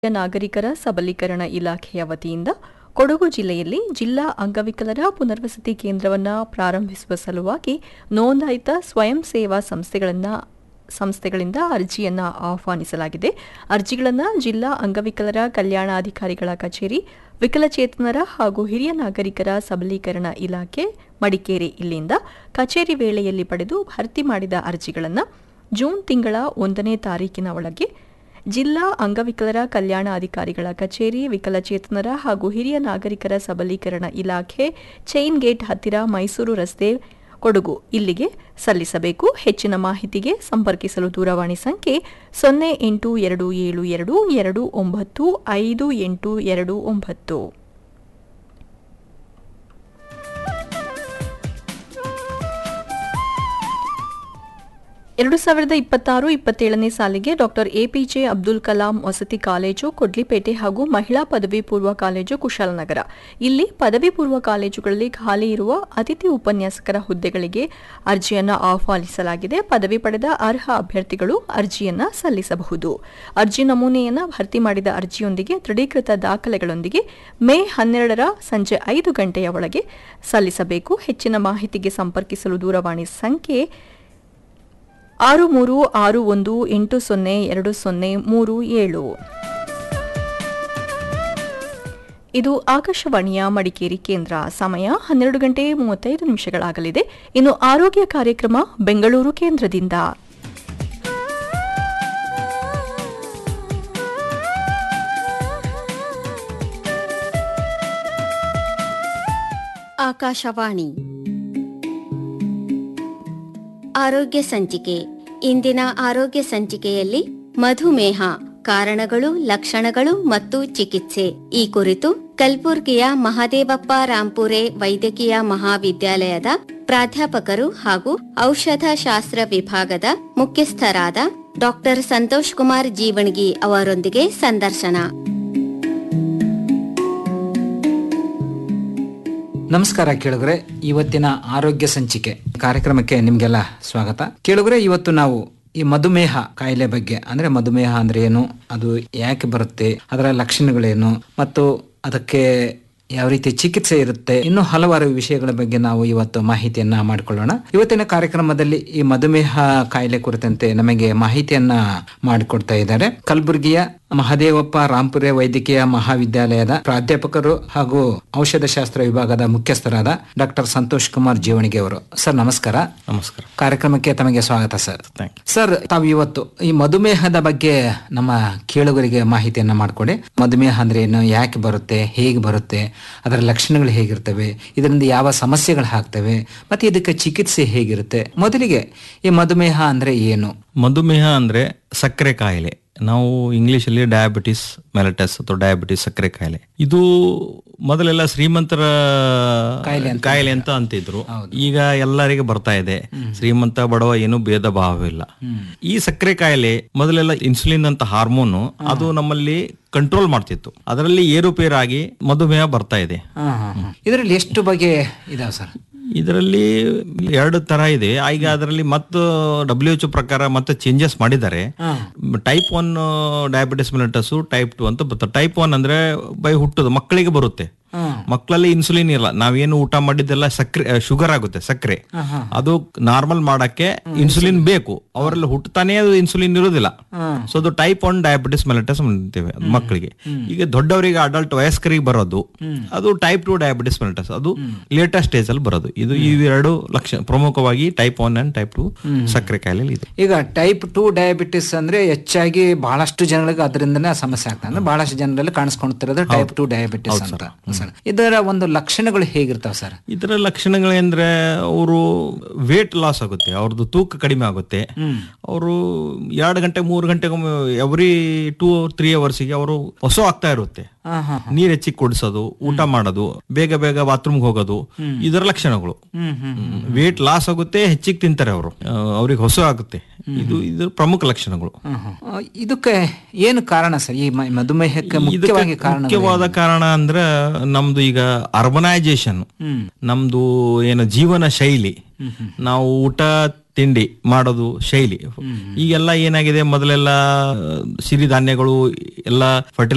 ನಾಗರಿಕರ ಸಬಲೀಕರಣ ಇಲಾಖೆಯ ವತಿಯಿಂದ ಕೊಡಗು ಜಿಲ್ಲೆಯಲ್ಲಿ ಜಿಲ್ಲಾ ಅಂಗವಿಕಲರ ಪುನರ್ವಸತಿ ಕೇಂದ್ರವನ್ನು ಪ್ರಾರಂಭಿಸುವ ಸಲುವಾಗಿ ನೋಂದಾಯಿತ ಸ್ವಯಂ ಸೇವಾ ಸಂಸ್ಥೆಗಳನ್ನು ಸಂಸ್ಥೆಗಳಿಂದ ಅರ್ಜಿಯನ್ನು ಆಹ್ವಾನಿಸಲಾಗಿದೆ ಅರ್ಜಿಗಳನ್ನು ಜಿಲ್ಲಾ ಅಂಗವಿಕಲರ ಕಲ್ಯಾಣಾಧಿಕಾರಿಗಳ ಕಚೇರಿ ವಿಕಲಚೇತನರ ಹಾಗೂ ಹಿರಿಯ ನಾಗರಿಕರ ಸಬಲೀಕರಣ ಇಲಾಖೆ ಮಡಿಕೇರಿ ಇಲ್ಲಿಂದ ಕಚೇರಿ ವೇಳೆಯಲ್ಲಿ ಪಡೆದು ಭರ್ತಿ ಮಾಡಿದ ಅರ್ಜಿಗಳನ್ನು ಜೂನ್ ತಿಂಗಳ ಒಂದನೇ ತಾರೀಕಿನ ಒಳಗೆ ಜಿಲ್ಲಾ ಅಂಗವಿಕಲರ ಕಲ್ಯಾಣ ಅಧಿಕಾರಿಗಳ ಕಚೇರಿ ವಿಕಲಚೇತನರ ಹಾಗೂ ಹಿರಿಯ ನಾಗರಿಕರ ಸಬಲೀಕರಣ ಇಲಾಖೆ ಚೈನ್ ಗೇಟ್ ಹತ್ತಿರ ಮೈಸೂರು ರಸ್ತೆ ಕೊಡಗು ಇಲ್ಲಿಗೆ ಸಲ್ಲಿಸಬೇಕು ಹೆಚ್ಚಿನ ಮಾಹಿತಿಗೆ ಸಂಪರ್ಕಿಸಲು ದೂರವಾಣಿ ಸಂಖ್ಯೆ ಸೊನ್ನೆ ಎಂಟು ಎರಡು ಏಳು ಎರಡು ಎರಡು ಒಂಬತ್ತು ಐದು ಎಂಟು ಎರಡು ಒಂಬತ್ತು ಎರಡು ಸಾವಿರದ ಇಪ್ಪತ್ತಾರು ಇಪ್ಪತ್ತೇಳನೇ ಸಾಲಿಗೆ ಡಾಕ್ಟರ್ ಎಪಿಜೆ ಅಬ್ದುಲ್ ಕಲಾಂ ವಸತಿ ಕಾಲೇಜು ಕೊಡ್ಲಿಪೇಟೆ ಹಾಗೂ ಮಹಿಳಾ ಪದವಿ ಪೂರ್ವ ಕಾಲೇಜು ಕುಶಾಲನಗರ ಇಲ್ಲಿ ಪದವಿ ಪೂರ್ವ ಕಾಲೇಜುಗಳಲ್ಲಿ ಖಾಲಿ ಇರುವ ಅತಿಥಿ ಉಪನ್ಯಾಸಕರ ಹುದ್ದೆಗಳಿಗೆ ಅರ್ಜಿಯನ್ನು ಆಹ್ವಾನಿಸಲಾಗಿದೆ ಪದವಿ ಪಡೆದ ಅರ್ಹ ಅಭ್ಯರ್ಥಿಗಳು ಅರ್ಜಿಯನ್ನು ಸಲ್ಲಿಸಬಹುದು ಅರ್ಜಿ ನಮೂನೆಯನ್ನು ಭರ್ತಿ ಮಾಡಿದ ಅರ್ಜಿಯೊಂದಿಗೆ ದೃಢೀಕೃತ ದಾಖಲೆಗಳೊಂದಿಗೆ ಮೇ ಹನ್ನೆರಡರ ಸಂಜೆ ಐದು ಗಂಟೆಯ ಒಳಗೆ ಸಲ್ಲಿಸಬೇಕು ಹೆಚ್ಚಿನ ಮಾಹಿತಿಗೆ ಸಂಪರ್ಕಿಸಲು ದೂರವಾಣಿ ಸಂಖ್ಯೆ ಆರು ಮೂರು ಆರು ಒಂದು ಎಂಟು ಸೊನ್ನೆ ಎರಡು ಸೊನ್ನೆ ಮೂರು ಏಳು ಇದು ಆಕಾಶವಾಣಿಯ ಮಡಿಕೇರಿ ಕೇಂದ್ರ ಸಮಯ ಹನ್ನೆರಡು ಗಂಟೆ ಮೂವತ್ತೈದು ನಿಮಿಷಗಳಾಗಲಿದೆ ಇನ್ನು ಆರೋಗ್ಯ ಕಾರ್ಯಕ್ರಮ ಬೆಂಗಳೂರು ಕೇಂದ್ರದಿಂದ ಆಕಾಶವಾಣಿ ಆರೋಗ್ಯ ಸಂಚಿಕೆ ಇಂದಿನ ಆರೋಗ್ಯ ಸಂಚಿಕೆಯಲ್ಲಿ ಮಧುಮೇಹ ಕಾರಣಗಳು ಲಕ್ಷಣಗಳು ಮತ್ತು ಚಿಕಿತ್ಸೆ ಈ ಕುರಿತು ಕಲ್ಬುರ್ಗಿಯ ಮಹಾದೇವಪ್ಪ ರಾಂಪುರೆ ವೈದ್ಯಕೀಯ ಮಹಾವಿದ್ಯಾಲಯದ ಪ್ರಾಧ್ಯಾಪಕರು ಹಾಗೂ ಔಷಧ ಶಾಸ್ತ್ರ ವಿಭಾಗದ ಮುಖ್ಯಸ್ಥರಾದ ಡಾಕ್ಟರ್ ಸಂತೋಷ್ ಕುಮಾರ್ ಜೀವಣಗಿ ಅವರೊಂದಿಗೆ ಸಂದರ್ಶನ ನಮಸ್ಕಾರ ಕೇಳುಗರೆ ಇವತ್ತಿನ ಆರೋಗ್ಯ ಸಂಚಿಕೆ ಕಾರ್ಯಕ್ರಮಕ್ಕೆ ನಿಮ್ಗೆಲ್ಲ ಸ್ವಾಗತ ಕೇಳುಗರೆ ಇವತ್ತು ನಾವು ಈ ಮಧುಮೇಹ ಕಾಯಿಲೆ ಬಗ್ಗೆ ಅಂದ್ರೆ ಮಧುಮೇಹ ಅಂದ್ರೆ ಏನು ಅದು ಯಾಕೆ ಬರುತ್ತೆ ಅದರ ಲಕ್ಷಣಗಳೇನು ಮತ್ತು ಅದಕ್ಕೆ ಯಾವ ರೀತಿ ಚಿಕಿತ್ಸೆ ಇರುತ್ತೆ ಇನ್ನು ಹಲವಾರು ವಿಷಯಗಳ ಬಗ್ಗೆ ನಾವು ಇವತ್ತು ಮಾಹಿತಿಯನ್ನ ಮಾಡಿಕೊಳ್ಳೋಣ ಇವತ್ತಿನ ಕಾರ್ಯಕ್ರಮದಲ್ಲಿ ಈ ಮಧುಮೇಹ ಕಾಯಿಲೆ ಕುರಿತಂತೆ ನಮಗೆ ಮಾಹಿತಿಯನ್ನ ಮಾಡಿಕೊಡ್ತಾ ಇದ್ದಾರೆ ಕಲಬುರಗಿಯ ಮಹದೇವಪ್ಪ ರಾಂಪುರೆ ವೈದ್ಯಕೀಯ ಮಹಾವಿದ್ಯಾಲಯದ ಪ್ರಾಧ್ಯಾಪಕರು ಹಾಗೂ ಔಷಧಶಾಸ್ತ್ರ ವಿಭಾಗದ ಮುಖ್ಯಸ್ಥರಾದ ಡಾಕ್ಟರ್ ಸಂತೋಷ್ ಕುಮಾರ್ ಜೀವಣಿಗೆ ಅವರು ಸರ್ ನಮಸ್ಕಾರ ನಮಸ್ಕಾರ ಕಾರ್ಯಕ್ರಮಕ್ಕೆ ತಮಗೆ ಸ್ವಾಗತ ಸರ್ ಥ್ಯಾಂಕ್ ಸರ್ ತಾವು ಇವತ್ತು ಈ ಮಧುಮೇಹದ ಬಗ್ಗೆ ನಮ್ಮ ಕೇಳುಗರಿಗೆ ಮಾಹಿತಿಯನ್ನ ಮಾಡಿಕೊಡಿ ಮಧುಮೇಹ ಅಂದ್ರೆ ಏನು ಯಾಕೆ ಬರುತ್ತೆ ಹೇಗೆ ಬರುತ್ತೆ ಅದರ ಲಕ್ಷಣಗಳು ಹೇಗಿರ್ತವೆ ಇದರಿಂದ ಯಾವ ಸಮಸ್ಯೆಗಳು ಆಗ್ತವೆ ಮತ್ತೆ ಇದಕ್ಕೆ ಚಿಕಿತ್ಸೆ ಹೇಗಿರುತ್ತೆ ಮೊದಲಿಗೆ ಈ ಮಧುಮೇಹ ಅಂದ್ರೆ ಏನು ಮಧುಮೇಹ ಅಂದ್ರೆ ಸಕ್ಕರೆ ಕಾಯಿಲೆ ನಾವು ಇಂಗ್ಲಿಷ್ ಅಲ್ಲಿ ಡಯಾಬಿಟಿಸ್ ಮೆಲಟಸ್ ಅಥವಾ ಡಯಾಬಿಟಿಸ್ ಸಕ್ಕರೆ ಕಾಯಿಲೆ ಇದು ಮೊದಲೆಲ್ಲ ಶ್ರೀಮಂತರ ಕಾಯಿಲೆ ಅಂತ ಅಂತಿದ್ರು ಈಗ ಎಲ್ಲರಿಗೆ ಬರ್ತಾ ಇದೆ ಶ್ರೀಮಂತ ಬಡವ ಏನು ಭೇದ ಭಾವವಿಲ್ಲ ಈ ಸಕ್ಕರೆ ಕಾಯಿಲೆ ಮೊದಲೆಲ್ಲ ಇನ್ಸುಲಿನ್ ಅಂತ ಹಾರ್ಮೋನು ಅದು ನಮ್ಮಲ್ಲಿ ಕಂಟ್ರೋಲ್ ಮಾಡ್ತಿತ್ತು ಅದರಲ್ಲಿ ಏರುಪೇರಾಗಿ ಮಧುಮೇಹ ಬರ್ತಾ ಇದೆ ಇದರಲ್ಲಿ ಎಷ್ಟು ಬಗೆ ಇದಾವೆ ಸರ್ ಇದರಲ್ಲಿ ಎರಡು ತರ ಇದೆ ಈಗ ಅದರಲ್ಲಿ ಮತ್ತು ಡಬ್ಲ್ಯೂ ಎಚ್ ಪ್ರಕಾರ ಮತ್ತೆ ಚೇಂಜಸ್ ಮಾಡಿದ್ದಾರೆ type one diabetes mellitus type two ಅಂತ ಬರ್ತದೆ ಟೈಪ್ ಒನ್ ಅಂದ್ರೆ ಬೈ ಹುಟ್ಟುದು ಮಕ್ಕಳಿಗೆ ಬರುತ್ತೆ ಮಕ್ಕಳಲ್ಲಿ ಇನ್ಸುಲಿನ್ ಇಲ್ಲ ನಾವೇನು ಊಟ ಮಾಡಿದ್ದೆಲ್ಲ ಸಕ್ಕರೆ ಶುಗರ್ ಆಗುತ್ತೆ ಸಕ್ಕರೆ ಅದು ನಾರ್ಮಲ್ ಮಾಡಕ್ಕೆ ಇನ್ಸುಲಿನ್ ಬೇಕು ಅವರಲ್ಲಿ ಹುಟ್ಟತಾನೆ ಅದು ಇನ್ಸುಲಿನ್ ಇರೋದಿಲ್ಲ ಸೊ ಅದು ಟೈಪ್ ಒನ್ ಡಯಾಬಿಟಿಸ್ ಮೆಲಿಟಸ್ ಅಂತೀವಿ ಅದು ಮಕ್ಕಳಿಗೆ ಈಗ ದೊಡ್ಡವರಿಗೆ ಅಡಲ್ಟ್ ವಯಸ್ಕರಿಗೆ ಬರೋದು ಅದು ಟೈಪ್ ಟು ಡಯಾಬಿಟಿಸ್ ಮೆಲಿಟಸ್ ಅದು ಲೇಟೆಸ್ಟ್ ಸ್ಟೇಜ್ ಅಲ್ಲಿ ಬರೋದು ಇದು ಇವೆರಡು ಲಕ್ಷಣ ಪ್ರಮುಖವಾಗಿ type one and type two ಸಕ್ಕರೆ ಕಾಯಿಲೆ ಇದೆ ಈಗ ಟೈಪ್ ಟು ಡಯಾಬಿಟಿಸ್ ಅಂದ್ರೆ ಹೆಚ್ಚಾಗಿ ಬಹಳಷ್ಟು ಜನಗಳಿಗೆ ಅದರಿಂದನೇ ಸಮಸ್ಯೆ ಆಗ್ತದೆ ಅಂದ್ರೆ ಬಹಳಷ್ಟು ಜನರಲ್ಲಿ ಕಾಣಿಸ್ಕೊಳ್ತಿರೋದು ಟೈಪ್ ಟು ಡಯಾಬಿಟಿಸ್ ಅಂತ ಸರ್ ಇದರ ಒಂದು ಲಕ್ಷಣಗಳು ಹೇಗಿರ್ತಾವ ಸರ್ ಇದರ ಲಕ್ಷಣಗಳೇಂದ್ರೆ ಅವರು ವೇಟ್ ಲಾಸ್ ಆಗುತ್ತೆ ಅವ್ರದ್ದು ತೂಕ ಕಡಿಮೆ ಆಗುತ್ತೆ ಅವರು ಎರಡು ಗಂಟೆ ಮೂರು ಗಂಟೆಗೊಮ್ಮೆ ಎವ್ರಿ ಟೂ ತ್ರೀ ಅವರ್ಸ್ಗೆ ಅವರು ಹೊಸ ಆಗ್ತಾ ಇರುತ್ತೆ ನೀರ್ ಹೆಚ್ಚಿಗೆ ಕುಡಿಸೋದು ಊಟ ಮಾಡೋದು ಬೇಗ ಬೇಗ ಬಾತ್ರೂಮ್ಗೆ ಹೋಗೋದು ಇದರ ಲಕ್ಷಣಗಳು ವೇಟ್ ಲಾಸ್ ಆಗುತ್ತೆ ಹೆಚ್ಚಿಗೆ ತಿಂತಾರೆ ಅವರು ಅವ್ರಿಗೆ ಹೊಸ ಆಗುತ್ತೆ ಇದು ಇದರ ಪ್ರಮುಖ ಲಕ್ಷಣಗಳು ಆ, ಇದಕ್ಕೆ ಏನು ಕಾರಣ ಸರ್ ಈ ಮ- ಮಧುಮೇಹಕ್ಕೆ ಮುಖ್ಯವಾಗಿ ಇದಕ್ಕೆ ಕಾರಣ ಮುಖ್ಯವಾದ ಕಾರಣ ಅಂದ್ರೆ ನಮ್ದು ಈಗ ಅರ್ಬನೈಸೇಷನ್ ನಮ್ದು ಏನು ಜೀವನ ಶೈಲಿ ನಾವು ಊಟ ತಿಂಡಿ ಮಾಡೋದು ಶೈಲಿ ಈಗೆಲ್ಲ ಏನಾಗಿದೆ ಮೊದಲೆಲ್ಲ ಸಿರಿಧಾನ್ಯಗಳು ಎಲ್ಲ ಫರ್ಟಿಲೈಸರ್